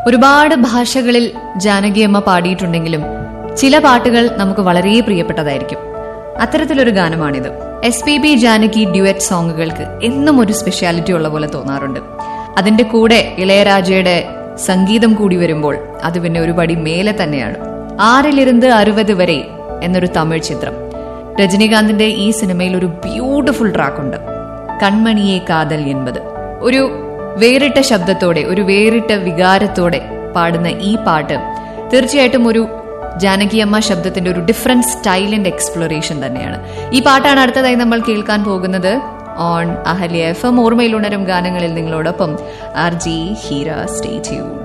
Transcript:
ഒരുപാട് ഭാഷകളിൽ ജാനകിയമ്മ പാടിയിട്ടുണ്ടെങ്കിലും ചില പാട്ടുകൾ നമുക്ക് വളരെ പ്രിയപ്പെട്ടതായിരിക്കും അത്തരത്തിലൊരു ഗാനമാണിത് S P B Janaki duet സോങ്ങുകൾക്ക് എന്നും ഒരു സ്പെഷ്യാലിറ്റി ഉള്ള പോലെ തോന്നാറുണ്ട് അതിന്റെ കൂടെ ഇളയരാജയുടെ സംഗീതം കൂടി വരുമ്പോൾ അത് പിന്നെ ഒരു പടി മേലെ തന്നെയാണ് ആറിലിരുന്ന് അറുപത് വരെ എന്നൊരു തമിഴ് ചിത്രം രജനീകാന്തിന്റെ ഈ സിനിമയിൽ ഒരു ബ്യൂട്ടിഫുൾ ട്രാക്കുണ്ട് കൺമണിയെ കാതൽ എൺപത് ഒരു വേറിട്ട ശബ്ദത്തോടെ ഒരു വേറിട്ട വികാരത്തോടെ പാടുന്ന ഈ പാട്ട് തീർച്ചയായിട്ടും ഒരു ജാനകിയമ്മ ശബ്ദത്തിന്റെ ഒരു ഡിഫറെന്റ് സ്റ്റൈലിന്റെ എക്സ്പ്ലോറേഷൻ തന്നെയാണ് ഈ പാട്ടാണ് അടുത്തതായി നമ്മൾ കേൾക്കാൻ പോകുന്നത് ഓൺ അഹല്യ എഫ് എം ഓർമ്മയിലുണരും ഗാനങ്ങളിൽ നിങ്ങളോടൊപ്പം R J Heera stay tune